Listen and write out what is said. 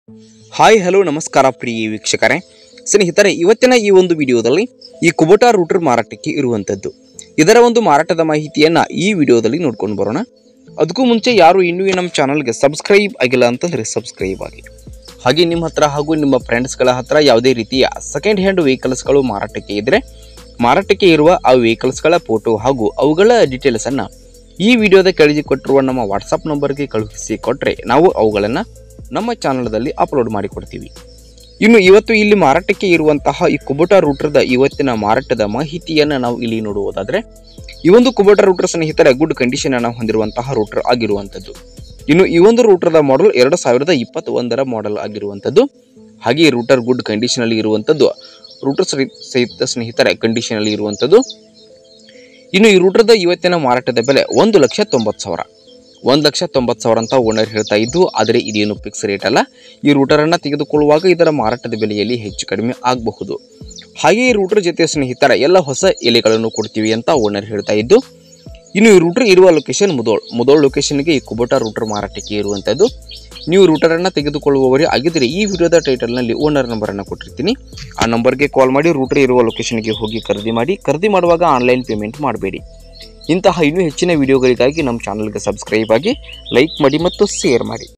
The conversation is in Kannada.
ಹಾಯ್ ಹಲೋ ನಮಸ್ಕಾರ ಪ್ರಿಯ ವೀಕ್ಷಕರೇ ಸ್ನೇಹಿತರೆ ಇವತ್ತಿನ ಈ ಒಂದು ವಿಡಿಯೋದಲ್ಲಿ ಈ ಕುಬೋಟಾ ರೂಟರ್ ಮಾರಾಟಕ್ಕೆ ಇರುವಂಥದ್ದು ಇದರ ಒಂದು ಮಾರಾಟದ ಮಾಹಿತಿಯನ್ನು ಈ ವಿಡಿಯೋದಲ್ಲಿ ನೋಡ್ಕೊಂಡು ಬರೋಣ ಅದಕ್ಕೂ ಮುಂಚೆ ಯಾರು ಇನ್ನೂ ಈ ನಮ್ಮ ಚಾನಲ್ಗೆ ಸಬ್ಸ್ಕ್ರೈಬ್ ಆಗಿಲ್ಲ ಅಂತಂದರೆ ಸಬ್ಸ್ಕ್ರೈಬ್ ಆಗಿ ಹಾಗೆ ನಿಮ್ಮ ಹತ್ರ ಹಾಗೂ ನಿಮ್ಮ ಫ್ರೆಂಡ್ಸ್ಗಳ ಹತ್ರ ಯಾವುದೇ ರೀತಿಯ ಸೆಕೆಂಡ್ ಹ್ಯಾಂಡ್ ವೆಹಿಕಲ್ಸ್ಗಳು ಮಾರಾಟಕ್ಕೆ ಇದ್ದರೆ ಮಾರಾಟಕ್ಕೆ ಇರುವ ಆ ವೆಹಿಕಲ್ಸ್ಗಳ ಫೋಟೋ ಹಾಗೂ ಅವುಗಳ ಡೀಟೇಲ್ಸನ್ನು ಈ ವಿಡಿಯೋದ ಕೆಳಗೆ ಕೊಟ್ಟಿರುವ ನಮ್ಮ ವಾಟ್ಸಪ್ ನಂಬರ್ಗೆ ಕಳುಹಿಸಿ ಕೊಟ್ಟರೆ ನಾವು ಅವುಗಳನ್ನು ನಮ್ಮ ಚಾನಲ್ದಲ್ಲಿ ಅಪ್ಲೋಡ್ ಮಾಡಿಕೊಡ್ತೀವಿ ಇನ್ನು ಇವತ್ತು ಇಲ್ಲಿ ಮಾರಾಟಕ್ಕೆ ಇರುವಂತಹ ಈ ಕುಬೋಟಾ ರೂಟರ್ದ ಇವತ್ತಿನ ಮಾರಾಟದ ಮಾಹಿತಿಯನ್ನು ನಾವು ಇಲ್ಲಿ ನೋಡುವುದಾದರೆ ಈ ಒಂದು ಕುಬೋಟಾ ರೂಟರ್ ಸ್ನೇಹಿತರ ಗುಡ್ ಕಂಡೀಷನ್ ಅನ್ನು ಹೊಂದಿರುವಂತಹ ರೂಟರ್ ಆಗಿರುವಂಥದ್ದು ಇನ್ನು ಈ ಒಂದು ರೂಟರ್ದ ಮಾಡೆಲ್ ಎರಡು ಸಾವಿರದ ಇಪ್ಪತ್ತೊಂದರ ಮಾಡೆಲ್ ಆಗಿರುವಂಥದ್ದು ಹಾಗೆ ಈ ರೂಟರ್ ಗುಡ್ ಕಂಡೀಷನ್ ಅಲ್ಲಿ ಇರುವಂಥದ್ದು ರೂಟರ್ ಸರಿ- ಸಹಿತ ಸ್ನೇಹಿತರ ಕಂಡೀಷನ್ ಅಲ್ಲಿ ಇರುವಂಥದ್ದು ಇನ್ನು ಈ ರೂಟರ್ದ ಇವತ್ತಿನ ಮಾರಾಟದ ಬೆಲೆ ಒಂದು ಲಕ್ಷ ತೊಂಬತ್ತು ಸಾವಿರ ಒಂದು ಲಕ್ಷ ತೊಂಬತ್ತು ಸಾವಿರ ಅಂತ ಓನರ್ ಹೇಳ್ತಾ ಇದ್ದು ಆದರೆ ಇದೇನು ಫಿಕ್ಸ್ ರೇಟ್ ಅಲ್ಲ ಈ ರೂಟರನ್ನು ತೆಗೆದುಕೊಳ್ಳುವಾಗ ಇದರ ಮಾರಾಟದ ಬೆಲೆಯಲ್ಲಿ ಹೆಚ್ಚು ಕಡಿಮೆ ಆಗಬಹುದು ಹಾಗೆ ಈ ರೂಟರ್ ಜೊತೆ ಸ್ನೇಹಿತರ ಎಲ್ಲ ಹೊಸ ಎಲೆಗಳನ್ನು ಕೊಡ್ತೀವಿ ಅಂತ ಓನರ್ ಹೇಳ್ತಾ ಇದ್ದು ಇನ್ನು ಈ ರೂಟರ್ ಇರುವ ಲೊಕೇಶನ್ ಮುದೋಳ್ ಮುದೋಳ್ ಲೊಕೇಶನ್ಗೆ ಈ ಕುಬೋಟಾ ರೂಟರ್ ಮಾರಾಟಕ್ಕೆ ಇರುವಂಥದ್ದು ನೀವು ರೂಟರನ್ನು ತೆಗೆದುಕೊಳ್ಳುವವರೇ ಆಗಿದ್ದರೆ ಈ ವಿಡಿಯೋದ ಟೈಟಲ್ನಲ್ಲಿ ಓನರ್ ನಂಬರನ್ನು ಕೊಟ್ಟಿರ್ತೀನಿ ಆ ನಂಬರ್ಗೆ ಕಾಲ್ ಮಾಡಿ ರೂಟರ್ ಇರುವ ಲೊಕೇಶನ್ಗೆ ಹೋಗಿ ಖರೀದಿ ಮಾಡಿ ಖರೀದಿ ಮಾಡುವಾಗ ಆನ್ಲೈನ್ ಪೇಮೆಂಟ್ ಮಾಡಬೇಡಿ ಇಂತಹ ಇನ್ನೂ ಹೆಚ್ಚಿನ ವಿಡಿಯೋಗಳಿಗಾಗಿ ನಮ್ಮ ಚಾನಲ್ಗೆ ಸಬ್ಸ್ಕ್ರೈಬ್ ಆಗಿ ಲೈಕ್ ಮಾಡಿ ಮತ್ತು ಶೇರ್ ಮಾಡಿ